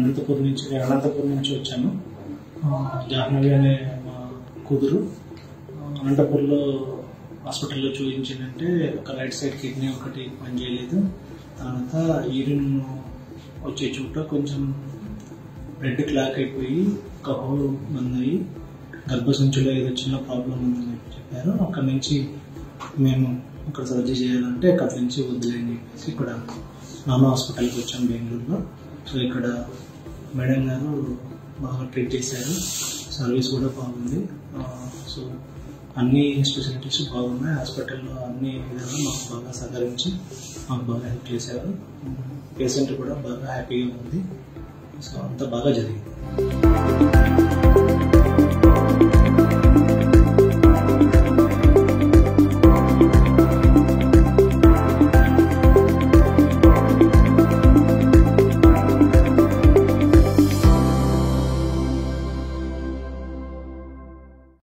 అనంతపురం నుంచి నేను అనంతపురం నుంచి వచ్చాను ఆ, జాహ్నవి అనే మా కూతురు ఆ, అనంతపురంలో హాస్పిటల్లో చూపించిందంటే ఒక రైట్ సైడ్ కిడ్నీ ఒకటి పనిచేయలేదు తర్వాత యూరిన్ వచ్చే చోట కొంచెం బ్లడ్ క్లాక్ అయిపోయి ఒక హోల్ అయ్యి గర్భసంచిలో ఏదో చిన్న ప్రాబ్లం ఉందని చెప్పి చెప్పారు అక్కడ నుంచి మేము ఇక్కడ సర్జరీ చేయాలంటే అక్కడి నుంచి వద్దులేని చెప్పేసి ఇక్కడ నాన్న హాస్పిటల్కి వచ్చాం బెంగళూరులో సో ఇక్కడ మేడం గారు బాగా ట్రీట్ చేశారు సర్వీస్ కూడా బాగుంది ఆ, సో అన్ని స్పెషాలిటీస్ బాగున్నాయి హాస్పిటల్లో అన్ని విధాలు మాకు బాగా సహకరించి మాకు బాగా హెల్ప్ చేశారు పేషెంట్ కూడా బాగా హ్యాపీగా ఉంది సో అంతా బాగా జరిగింది